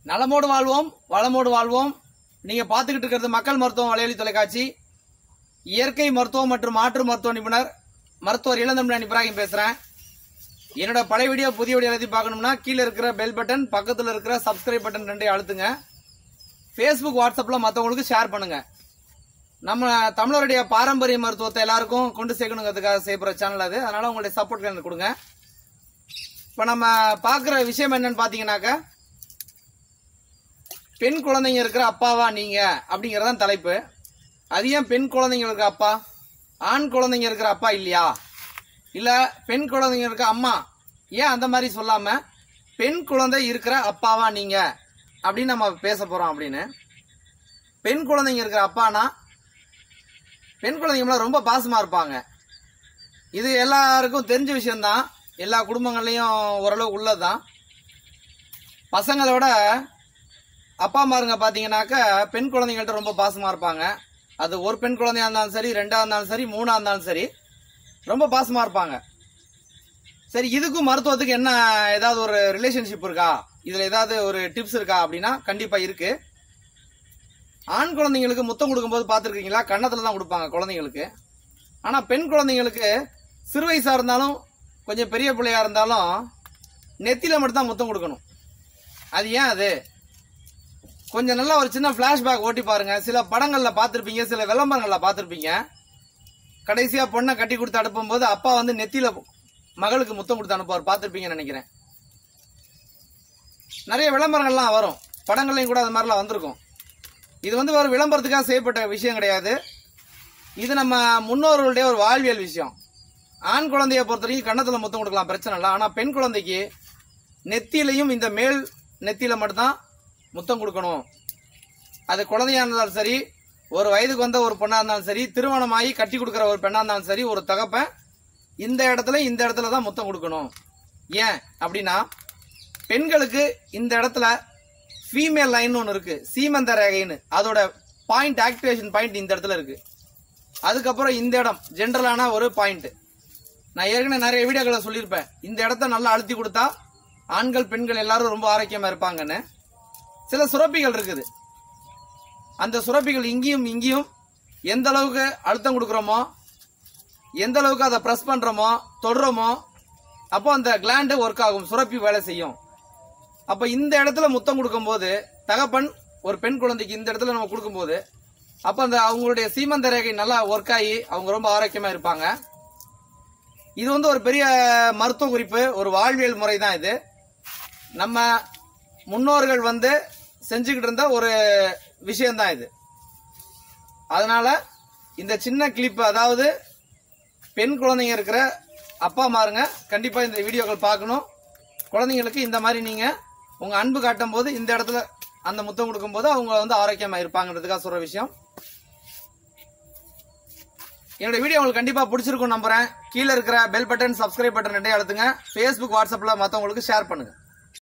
நலமோடு வாழ்வோம் வளமோடு வாழ்வோம் நீங்க பார்த்துக்கிட்டு இருக்கிறது மக்கள் மருத்துவம் வலையொலி தொலைக்காட்சி இயற்கை மருத்துவம் மற்றும் மாற்று மருத்துவ நிபுணர் மருத்துவர் இளந்தமிழன் இப்ராஹிம் பேசுறேன் என்னோட பழைய வீடியோ புதிய வீடியோ எல்லாத்தையும் பார்க்கணும்னா கீழே இருக்கிற பெல் பட்டன் பக்கத்தில் இருக்கிற சப்ஸ்கிரைப் பட்டன் ரெண்டையும் அழுத்துங்க ஃபேஸ்புக் வாட்ஸ்அப்ல மற்றவங்களுக்கு ஷேர் பண்ணுங்க நம்ம தமிழருடைய பாரம்பரிய மருத்துவத்தை எல்லாருக்கும் கொண்டு சேர்க்கணுங்கிறதுக்காக செய்யப்படுற சேனல் அது அதனால உங்களுடைய சப்போர்ட் எனக்கு கொடுங்க இப்போ நம்ம பார்க்குற விஷயம் என்னன்னு பார்த்தீங்கன்னாக்க பெண் குழந்தைங்க இருக்கிற அப்பாவா நீங்க அப்படிங்கறதான் தலைப்பு அது ஏன் பெண் குழந்தைங்க இருக்கிற அப்பா ஆண் குழந்தைங்க இருக்கிற அப்பா இல்லையா இல்ல பெண் குழந்தைங்க இருக்க அம்மா ஏன் அந்த மாதிரி சொல்லாம பெண் குழந்தை இருக்கிற அப்பாவா நீங்க அப்படின்னு நம்ம பேச போறோம் அப்படின்னு பெண் குழந்தைங்க இருக்கிற அப்பானா பெண் குழந்தைங்க ரொம்ப பாசமா இருப்பாங்க இது எல்லாருக்கும் தெரிஞ்ச விஷயம்தான் எல்லா குடும்பங்கள்லயும் ஓரளவு உள்ளதுதான் பசங்களோட அப்பா அம்மாருங்க பாத்தீங்கன்னாக்க பெண் குழந்தைங்கள்ட்ட ரொம்ப பாசமா இருப்பாங்க அது ஒரு பெண் குழந்தையா இருந்தாலும் சரி ரெண்டா இருந்தாலும் சரி மூணா இருந்தாலும் சரி ரொம்ப பாசமா இருப்பாங்க சரி இதுக்கும் மருத்துவத்துக்கு என்ன ஏதாவது ஒரு ரிலேஷன்ஷிப் இருக்கா இதுல ஏதாவது ஒரு டிப்ஸ் இருக்கா அப்படின்னா கண்டிப்பா இருக்கு ஆண் குழந்தைங்களுக்கு முத்தம் கொடுக்கும்போது பார்த்துருக்கீங்களா கன்னத்துல தான் கொடுப்பாங்க குழந்தைங்களுக்கு ஆனா பெண் குழந்தைங்களுக்கு சிறு வயசா இருந்தாலும் கொஞ்சம் பெரிய பிள்ளையா இருந்தாலும் நெத்தியில மட்டும் தான் முத்தம் கொடுக்கணும் அது ஏன் அது கொஞ்சம் நல்லா ஒரு சின்ன பிளாஷ்பேக் ஓட்டி பாருங்க சில படங்கள்ல பார்த்திருப்பீங்க சில விளம்பரங்கள்ல பார்த்திருப்பீங்க கடைசியா பொண்ணை கட்டி கொடுத்து அனுப்பும் போது அப்பா வந்து நெத்தியில மகளுக்கு முத்தம் கொடுத்து அனுப்புவார் பார்த்திருப்பீங்கன்னு நினைக்கிறேன் நிறைய விளம்பரங்கள்லாம் வரும் படங்கள்லையும் கூட அது மாதிரிலாம் வந்திருக்கும் இது வந்து ஒரு விளம்பரத்துக்காக செய்யப்பட்ட விஷயம் கிடையாது இது நம்ம முன்னோர்களுடைய ஒரு வாழ்வியல் விஷயம் ஆண் குழந்தைய பொறுத்த வரைக்கும் கன்னத்துல முத்தம் கொடுக்கலாம் பிரச்சனை இல்லை ஆனா பெண் குழந்தைக்கு நெத்தியிலையும் இந்த மேல் நெத்தியில மட்டும்தான் முத்தம் கொடுக்கணும் அது குழந்தையா இருந்தாலும் சரி ஒரு வயதுக்கு வந்த ஒரு பொண்ணா இருந்தாலும் சரி திருமணமாகி கட்டி கொடுக்குற ஒரு பெண்ணா இருந்தாலும் சரி ஒரு தகப்பன் இந்த இடத்துல இந்த இடத்துல தான் முத்தம் கொடுக்கணும் ஏன் அப்படின்னா பெண்களுக்கு இந்த இடத்துல ஃபீமேல் லைன் ஒன்று இருக்கு சீமந்த ரேகைன்னு அதோட பாயிண்ட் ஆக்டிவேஷன் பாயிண்ட் இந்த இடத்துல இருக்கு அதுக்கப்புறம் இந்த இடம் ஜென்ரலான ஒரு பாயிண்ட் நான் ஏற்கனவே நிறைய வீடியோக்களை சொல்லியிருப்பேன் இந்த இடத்த நல்லா அழுத்தி கொடுத்தா ஆண்கள் பெண்கள் எல்லாரும் ரொம்ப ஆரோக்கியமா இருப்பாங்கன்னு சில சுரப்பிகள் இருக்குது அந்த சுரப்பிகள் இங்கேயும் இங்கேயும் எந்த அளவுக்கு அழுத்தம் கொடுக்குறோமோ எந்த அளவுக்கு அதை ப்ரெஸ் பண்றோமோ தொடுறோமோ அப்போ அந்த கிளாண்டு ஒர்க் ஆகும் சுரப்பி வேலை செய்யும் அப்ப இந்த இடத்துல முத்தம் கொடுக்கும்போது தகப்பன் ஒரு பெண் குழந்தைக்கு இந்த இடத்துல நம்ம கொடுக்கும்போது அப்ப அந்த அவங்களுடைய சீமந்த ரேகை நல்லா ஒர்க் ஆகி அவங்க ரொம்ப ஆரோக்கியமா இருப்பாங்க இது வந்து ஒரு பெரிய மருத்துவ குறிப்பு ஒரு வாழ்வியல் முறை தான் இது நம்ம முன்னோர்கள் வந்து செஞ்சுக்கிட்டு இருந்த ஒரு விஷயம்தான் இது அதனால இந்த சின்ன கிளிப் அதாவது பெண் குழந்தைங்க இருக்கிற அப்பா அம்மாருங்க கண்டிப்பா இந்த வீடியோக்கள் பார்க்கணும் குழந்தைங்களுக்கு இந்த மாதிரி நீங்க உங்க அன்பு காட்டும் போது இந்த இடத்துல அந்த முத்தம் கொடுக்கும் போது அவங்க வந்து ஆரோக்கியமா இருப்பாங்கன்றதுக்காக சொல்ற விஷயம் என்னோட வீடியோ உங்களுக்கு கண்டிப்பா பிடிச்சிருக்கும் நம்புறேன் கீழே இருக்கிற பெல் பட்டன் சப்ஸ்கிரைப் பட்டன் ரெண்டையும் அழுத்துங்க ஃபேஸ்புக் வாட்ஸ்அப்ல மத்தவங்களுக்கு ஷேர் பண்ணுங்க